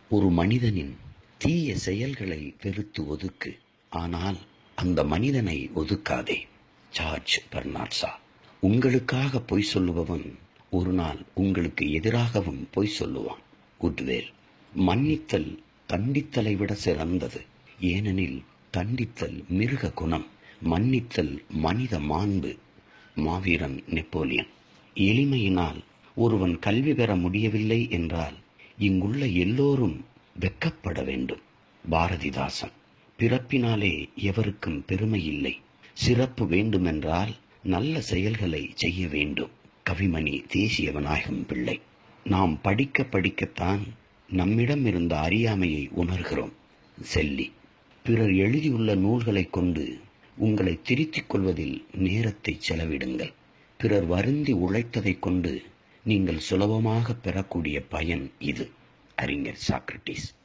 ஒரு மனிதனின் தீய செயல்களை வெறுத்து ஒதுக்கு ஆனால் அந்த மனிதனை ஒதுக்காதே ஜார்ஜ் பெர்னாட்ஸா உங்களுக்காக பொய் சொல்லுபவன் ஒரு நாள் உங்களுக்கு எதிராகவும் பொய் சொல்லுவான் குட்வேல் மன்னித்தல் தண்டித்தலை விட சிறந்தது ஏனெனில் தண்டித்தல் மிருக குணம் மன்னித்தல் மனித மாண்பு மாவீரன் நெப்போலியன் எளிமையினால் ஒருவன் கல்வி பெற முடியவில்லை என்றால் இங்குள்ள எல்லோரும் வெக்கப்பட வேண்டும் பாரதிதாசன் பிறப்பினாலே எவருக்கும் பெருமை இல்லை சிறப்பு வேண்டுமென்றால் நல்ல செயல்களை செய்ய வேண்டும் கவிமணி தேசிய விநாயகம் பிள்ளை நாம் படிக்க படிக்கத்தான் நம்மிடம் இருந்த அறியாமையை உணர்கிறோம் செல்லி பிறர் எழுதியுள்ள நூல்களைக் கொண்டு உங்களை திருத்திக் கொள்வதில் நேரத்தை செலவிடுங்கள் பிறர் வருந்தி உழைத்ததைக் கொண்டு நீங்கள் சுலபமாக பெறக்கூடிய பயன் இது அறிஞர் சாக்ரட்டிஸ்